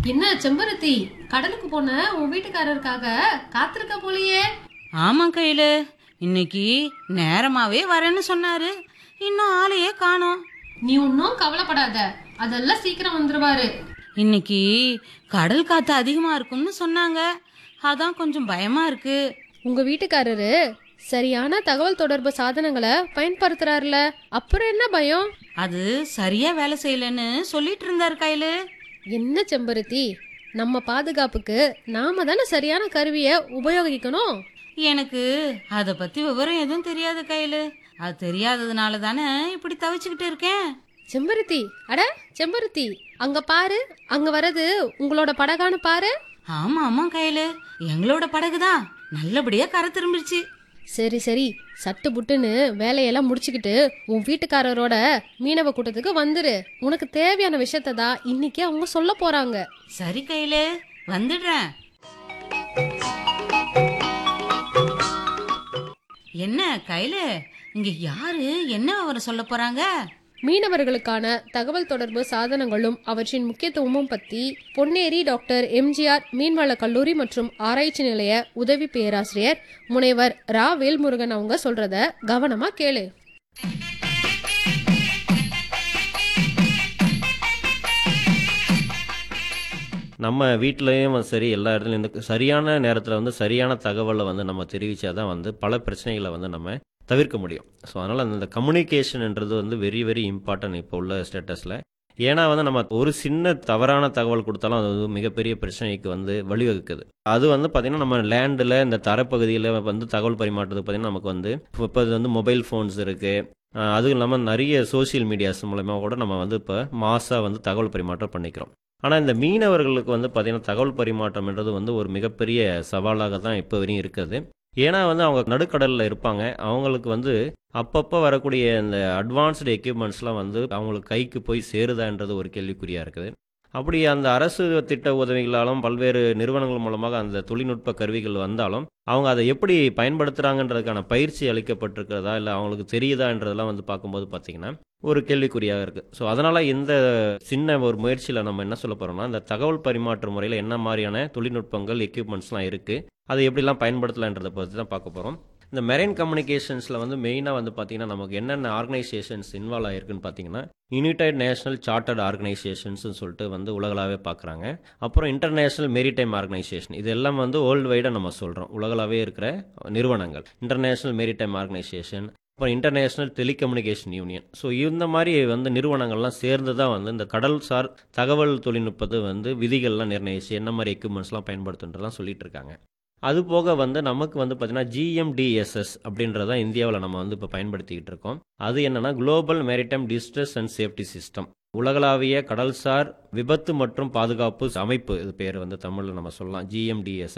என்ன செம்பருத்தி கடலுக்கு போன உன் வீட்டுக்காரருக்காக காத்திருக்க போலியே ஆமா கையில இன்னைக்கு நேரமாவே வரேன்னு சொன்னாரு இன்னும் ஆளையே காணோம் நீ ஒன்னும் கவலைப்படாத அதெல்லாம் சீக்கிரம் வந்துருவாரு இன்னைக்கு கடல் காத்து அதிகமா இருக்கும்னு சொன்னாங்க அதான் கொஞ்சம் பயமா இருக்கு உங்க வீட்டுக்காரரு சரியான தகவல் தொடர்பு சாதனங்களை பயன்படுத்துறாருல அப்புறம் என்ன பயம் அது சரியா வேலை செய்யலன்னு சொல்லிட்டு இருந்தாரு கையில என்ன செம்பருத்தி நம்ம பாதுகாப்புக்கு நாம தானே சரியான கருவியை உபயோகிக்கணும் எனக்கு அத பத்தி விவரம் எதுவும் தெரியாது கையில அது தெரியாததுனால தானே இப்படி தவிச்சுக்கிட்டு இருக்கேன் செம்பருத்தி அட செம்பருத்தி அங்க பாரு அங்க வரது உங்களோட படகான்னு பாரு ஆமா ஆமா கையில எங்களோட படகுதான் நல்லபடியா கரை திரும்பிடுச்சு சரி சரி சட்டு புட்டுன்னு வேலையெல்லாம் முடிச்சுக்கிட்டு உன் வீட்டுக்காரரோட மீனவ கூட்டத்துக்கு வந்துரு உனக்கு தேவையான விஷயத்த தான் இன்னைக்கு அவங்க சொல்ல போறாங்க சரி கையில வந்துடுறேன் என்ன கையில இங்க யாரு என்ன விவரம் சொல்ல போறாங்க மீனவர்களுக்கான தகவல் தொடர்பு சாதனங்களும் அவற்றின் முக்கியத்துவமும் பத்தி பொன்னேரி டாக்டர் எம்ஜிஆர் மீன்வள கல்லூரி மற்றும் ஆராய்ச்சி நிலைய உதவி பேராசிரியர் முனைவர் ரா வேல்முருகன் அவங்க சொல்றத கவனமா கேளு நம்ம வீட்லேயும் சரி எல்லா இடத்துலையும் இந்த சரியான நேரத்தில் வந்து சரியான தகவலை வந்து நம்ம தெரிவித்தா தான் வந்து பல பிரச்சனைகளை வந்து நம்ம தவிர்க்க முடியும் ஸோ அதனால் அந்த கம்யூனிகேஷன்ன்றது வந்து வெரி வெரி இம்பார்ட்டன்ட் இப்போ உள்ள ஸ்டேட்டஸில் ஏன்னா வந்து நம்ம ஒரு சின்ன தவறான தகவல் கொடுத்தாலும் அது வந்து மிகப்பெரிய பிரச்சனைக்கு வந்து வழிவகுக்குது அது வந்து பார்த்திங்கன்னா நம்ம லேண்டில் இந்த தரப்பகுதியில் வந்து தகவல் பரிமாற்றத்துக்கு பார்த்திங்கன்னா நமக்கு வந்து இப்போ இது வந்து மொபைல் ஃபோன்ஸ் இருக்குது அதுவும் இல்லாமல் நிறைய சோஷியல் மீடியாஸ் மூலமாக கூட நம்ம வந்து இப்போ மாசாக வந்து தகவல் பரிமாற்றம் பண்ணிக்கிறோம் ஆனால் இந்த மீனவர்களுக்கு வந்து பார்த்திங்கன்னா தகவல் பரிமாற்றம்ன்றது வந்து ஒரு மிகப்பெரிய சவாலாக தான் இப்போ வரையும் இருக்குது ஏன்னா வந்து அவங்க நடுக்கடலில் இருப்பாங்க அவங்களுக்கு வந்து அப்பப்போ வரக்கூடிய இந்த அட்வான்ஸ்டு எக்யூப்மெண்ட்ஸ்லாம் வந்து அவங்களுக்கு கைக்கு போய் சேருதான்றது ஒரு கேள்விக்குறியாக இருக்குது அப்படி அந்த அரசு திட்ட உதவிகளாலும் பல்வேறு நிறுவனங்கள் மூலமாக அந்த தொழில்நுட்ப கருவிகள் வந்தாலும் அவங்க அதை எப்படி பயன்படுத்துகிறாங்கன்றதுக்கான பயிற்சி அளிக்கப்பட்டிருக்கிறதா இல்லை அவங்களுக்கு தெரியுதான்றதெல்லாம் வந்து பார்க்கும்போது பார்த்திங்கன்னா ஒரு கேள்விக்குறியாக இருக்குது ஸோ அதனால் இந்த சின்ன ஒரு முயற்சியில் நம்ம என்ன சொல்ல போகிறோம்னா இந்த தகவல் பரிமாற்ற முறையில் என்ன மாதிரியான தொழில்நுட்பங்கள் எக்யூப்மெண்ட்ஸ்லாம் இருக்குது அதை எப்படிலாம் பயன்படுத்தலான்றதை பற்றி தான் பார்க்க போகிறோம் இந்த மெரைன் கம்யூனிகேஷன்ஸில் வந்து மெயினாக வந்து பார்த்திங்கன்னா நமக்கு என்னென்ன ஆர்கனைசேஷன்ஸ் இன்வால்வ் ஆகிருக்குன்னு பார்த்தீங்கன்னா யுனைடெட் நேஷனல் சார்ட்டர்ட் ஆர்கனைசேஷன்ஸ்னு சொல்லிட்டு வந்து உலகளாவே பார்க்குறாங்க அப்புறம் இன்டர்நேஷனல் மெரிடைம் ஆர்கனைசேஷன் இது எல்லாம் வந்து வேர்ல்டு வைடாக நம்ம சொல்கிறோம் உலகளாவே இருக்கிற நிறுவனங்கள் இன்டர்நேஷனல் மெரிடைம் ஆர்கனைசேஷன் அப்புறம் இன்டர்நேஷனல் டெலிகம்யூனிகேஷன் யூனியன் ஸோ இந்த மாதிரி வந்து நிறுவனங்கள்லாம் சேர்ந்து தான் வந்து இந்த கடல்சார் தகவல் தொழில்நுட்பத்தை வந்து விதிகள்லாம் நிர்ணயிச்சு என்ன மாதிரி எக்யூப்மெண்ட்ஸ்லாம் பயன்படுத்துன்றலாம் சொல்லிட்டு இருக்காங்க அது போக வந்து நமக்கு வந்து பார்த்தீங்கன்னா ஜிஎம்டிஎஸ்எஸ் அப்படின்றத இந்தியாவில் நம்ம வந்து இப்போ பயன்படுத்திக்கிட்டு இருக்கோம் அது என்னன்னா global maritime distress and safety system உலகளாவிய கடல்சார் விபத்து மற்றும் பாதுகாப்பு அமைப்பு இது பேர் வந்து தமிழில் நம்ம சொல்லலாம் ஜிஎம்டிஎஸ்